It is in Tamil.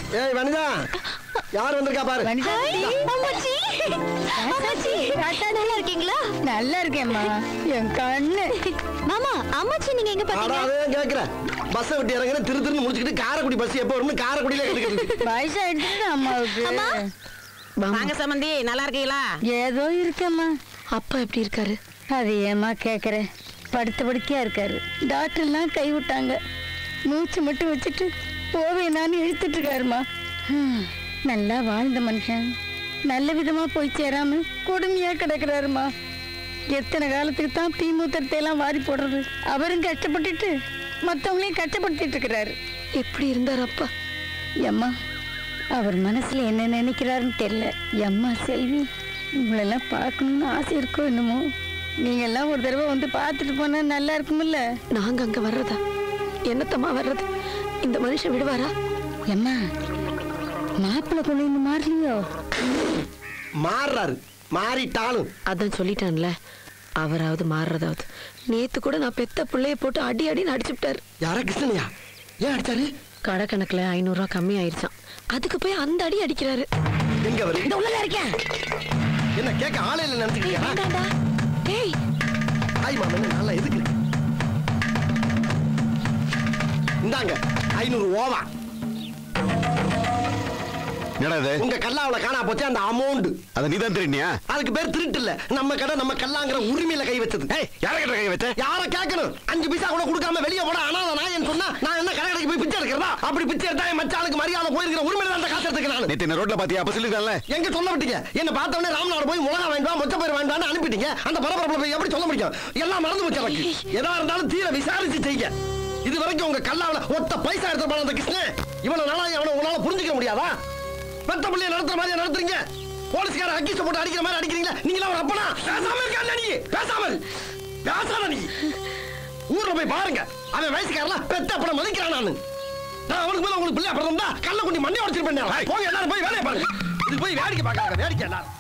ஏய் வனிதா யார் வந்திருக்கா பாரு வனிதா அம்மாச்சி அம்மாச்சி நல்லா இருக்கீங்களா நல்லா இருக்கேம்மா என் கண்ணு மாமா அம்மாச்சி நீங்க எங்க பாத்தீங்க அடாவே கேக்குறேன் பஸ்ஸை விட்டு இறங்குற திரு திருன்னு முடிச்சுக்கிட்டு காரைக்குடி பஸ் எப்போ வரும்னு காரைக்குடியில எடுக்கிறது வயசாயிடுச்சு அம்மாவுக்கு அம்மா. வாங்க சம்பந்தி நல்லா இருக்கீங்களா ஏதோ இருக்கேம்மா அப்பா எப்படி இருக்காரு அது ஏம்மா கேட்குற படுத்த படுக்கையா இருக்காரு டாக்டர்லாம் கை விட்டாங்க மூச்சு மட்டும் வச்சுட்டு போவேனான்னு இழுத்துட்டு இருக்காருமா ஹம், நல்லா வாழ்ந்த மனுஷன் நல்ல விதமா போய் சேராம கொடுமையா கிடக்குறாருமா எத்தனை காலத்துக்கு தான் தீமூத்திரத்தை எல்லாம் வாரி போடுறது அவரும் கஷ்டப்பட்டுட்டு மற்றவங்களையும் கஷ்டப்படுத்திட்டு இருக்கிறாரு எப்படி இருந்தார் அப்பா எம்மா அவர் மனசுல என்ன நினைக்கிறாருன்னு தெரியல எம்மா செல்வி உங்களெல்லாம் பார்க்கணும்னு ஆசை இருக்கோ என்னமோ நீங்க எல்லாம் ஒரு தடவை வந்து பார்த்துட்டு போனா நல்லா இருக்குமில்ல நாங்க அங்க வர்றதா என்னத்தம்மா வர்றது இந்த மனுஷன் விடுவாரா எம்மா மாப்பிள்ளை கொண்டு வந்து மாறலையோ மாறுறாரு மாறிட்டாலும் அதான் சொல்லிட்டான்ல அவராவது மாறுறதாவது நேத்து கூட நான் பெத்த பிள்ளைய போட்டு அடி அடின்னு அடிச்சுட்டாரு யாரா கிருஷ்ணனையா ஏன் அடிச்சாரு கடை கணக்குல ஐநூறு ரூபா கம்மி ஆயிருச்சான் அதுக்கு போய் அந்த அடி அடிக்கிறாரு எங்க அவரு இந்த உள்ள இருக்கேன் என்ன கேட்க ஆளே இல்ல டேய், நினைச்சுக்கிட்டியா வேண்டாம்டா. டேய் ஆய் மாமன் நல்லா எதுக்கு இந்தாங்க ஐநூறு ஓவா என்னடா இது உங்க கல்லாவுல காணா போச்சு அந்த அமௌண்ட் அதை நீ தான் திருடினியா அதுக்கு பேர் திருட்டு இல்ல நம்ம கடை நம்ம கல்லாங்கிற உரிமையில கை வச்சது ஏய் யார கிட்ட கை வச்ச யார கேட்கணும் அஞ்சு பைசா கூட கொடுக்காம வெளியே போட அனாத நாயன் சொன்னா நான் என்ன கடை கடைக்கு போய் பிச்சை எடுக்கிறதா அப்படி பிச்சை எடுத்தா என் மச்சானுக்கு மரியாதை போயிருக்கிற உரிமையில தான் அந்த காசு எடுத்துக்க நான் நேத்து என்ன ரோட்ல பாத்தியா அப்ப சொல்லிருக்கல எங்க சொல்ல விட்டீங்க என்ன பார்த்த உடனே ராமநாடு போய் முளகா வேண்டாம் மொச்ச பயிர் வேண்டாம்னு அனுப்பிட்டீங்க அந்த பரபரப்புல போய் எப்படி சொல்ல முடியும் எல்லாம் மறந்து போச்சு எனக்கு எதா இருந்தாலும் தீர விசாரிச்சு செய்ய இது வரைக்கும் உங்க கல்லாவில ஒத்த பைசா எடுத்து போன அந்த கிருஷ்ணன் இவ்வளவு நாளா அவனை உங்களால புரிஞ்சுக்க முடியாதா பெத்த பிள்ளைய நடத்துற மாதிரியா நடத்துறீங்க போலீஸ்கார அக்கிச போட்டு அடிக்கிற மாதிரி அடிக்கிறீங்க நீங்களா ஒரு அப்பனா பேசாம இருக்காங்க நீ பேசாம இரு. பேசாத நீ ஊர்ல போய் பாருங்க அவன் வயசுக்காரலாம் பெத்த அப்பனை மதிக்கிறான் நானு நான் அவனுக்கு மேல உங்களுக்கு பிள்ளை பிறந்தா கல்ல கொண்டு மண்ணை உடச்சிருப்பேன் போங்க எல்லாரும் போய் வேலையை பாருங்க இது போய் வேடிக்கை பார்க்கறாங்க வேடிக்கை எல்லாரும்